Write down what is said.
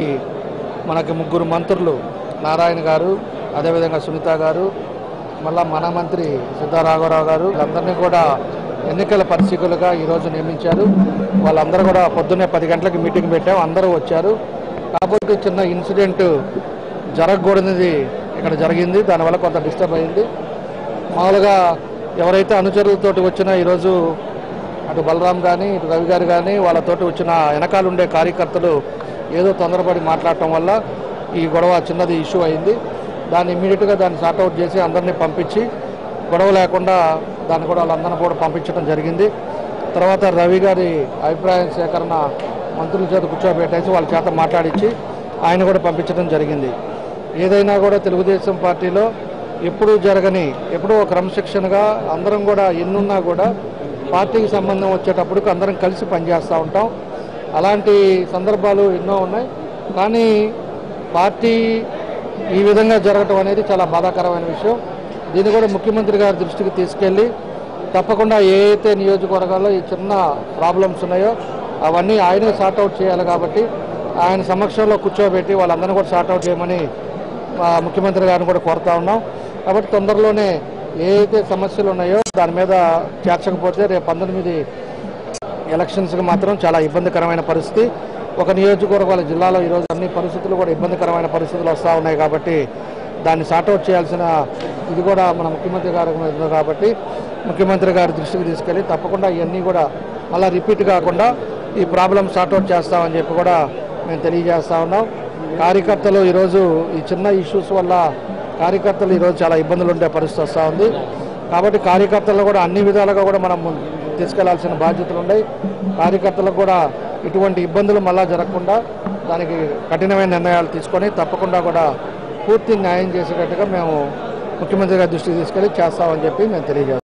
మనకి ముగ్గురు మంత్రులు నారాయణ గారు అదేవిధంగా సునీత గారు మళ్ళా మన మంత్రి సిద్ధారాఘవరావు గారు వీళ్ళందరినీ కూడా ఎన్నికల పరిశీకులుగా ఈరోజు నియమించారు వాళ్ళందరూ కూడా పొద్దున్నే పది గంటలకు మీటింగ్ పెట్టాం అందరూ వచ్చారు కాకపోతే చిన్న ఇన్సిడెంట్ జరగకూడనిది ఇక్కడ జరిగింది దానివల్ల కొంత డిస్టర్బ్ అయింది మామూలుగా ఎవరైతే అనుచరులతోటి వచ్చినా ఈరోజు అటు బలరాం కానీ ఇటు రవి గారు కానీ వాళ్ళతోటి వచ్చిన వెనకాల ఉండే కార్యకర్తలు ఏదో తొందరపడి మాట్లాడటం వల్ల ఈ గొడవ చిన్నది ఇష్యూ అయింది దాన్ని ఇమీడియట్గా దాన్ని సార్ట్అవుట్ చేసి అందరినీ పంపించి గొడవ లేకుండా దాన్ని కూడా వాళ్ళందరినీ కూడా పంపించడం జరిగింది తర్వాత రవి గారి అభిప్రాయ సేకరణ మంత్రుల చేత కూర్చోబెట్టేసి వాళ్ళ చేత మాట్లాడించి ఆయన కూడా పంపించడం జరిగింది ఏదైనా కూడా తెలుగుదేశం పార్టీలో ఎప్పుడూ జరగని ఎప్పుడూ ఒక క్రమశిక్షణగా అందరం కూడా ఎన్నున్నా కూడా పార్టీకి సంబంధం వచ్చేటప్పటికి అందరం కలిసి పనిచేస్తూ ఉంటాం అలాంటి సందర్భాలు ఎన్నో ఉన్నాయి కానీ పార్టీ ఈ విధంగా జరగటం అనేది చాలా బాధాకరమైన విషయం దీన్ని కూడా ముఖ్యమంత్రి గారి దృష్టికి తీసుకెళ్ళి తప్పకుండా ఏ అయితే నియోజకవర్గాల్లో ఈ చిన్న ప్రాబ్లమ్స్ ఉన్నాయో అవన్నీ ఆయనే సార్ట్అవుట్ చేయాలి కాబట్టి ఆయన సమక్షంలో కూర్చోబెట్టి వాళ్ళందరినీ కూడా సార్ట్అవుట్ చేయమని ఆ, ముఖ్యమంత్రి గారిని కూడా కోరుతా ఉన్నాం కాబట్టి తొందరలోనే ఏ అయితే సమస్యలు ఉన్నాయో దాని మీద చేర్చకపోతే రేపు పంతొమ్మిది ఎలక్షన్స్కి మాత్రం చాలా ఇబ్బందికరమైన పరిస్థితి ఒక నియోజకవర్గాల జిల్లాలో ఈరోజు అన్ని పరిస్థితులు కూడా ఇబ్బందికరమైన పరిస్థితులు వస్తూ ఉన్నాయి కాబట్టి దాన్ని సార్ట్అవుట్ చేయాల్సిన ఇది కూడా మన ముఖ్యమంత్రి గారి మీద ఉంది కాబట్టి ముఖ్యమంత్రి గారి దృష్టికి తీసుకెళ్ళి తప్పకుండా ఇవన్నీ కూడా మళ్ళీ రిపీట్ కాకుండా ఈ ప్రాబ్లం సార్ట్అవుట్ చేస్తామని చెప్పి కూడా మేము తెలియజేస్తా ఉన్నాం కార్యకర్తలు ఈరోజు ఈ చిన్న ఇష్యూస్ వల్ల కార్యకర్తలు ఈరోజు చాలా ఇబ్బందులు ఉండే పరిస్థితి వస్తూ ఉంది కాబట్టి కార్యకర్తలు కూడా అన్ని విధాలుగా కూడా మనం తీసుకెళ్లాల్సిన బాధ్యతలు ఉన్నాయి కార్యకర్తలకు కూడా ఇటువంటి ఇబ్బందులు మళ్ళా జరగకుండా దానికి కఠినమైన నిర్ణయాలు తీసుకొని తప్పకుండా కూడా పూర్తి న్యాయం చేసేటట్టుగా మేము ముఖ్యమంత్రి గారి దృష్టికి తీసుకెళ్ళి చేస్తామని చెప్పి మేము తెలియజేస్తాం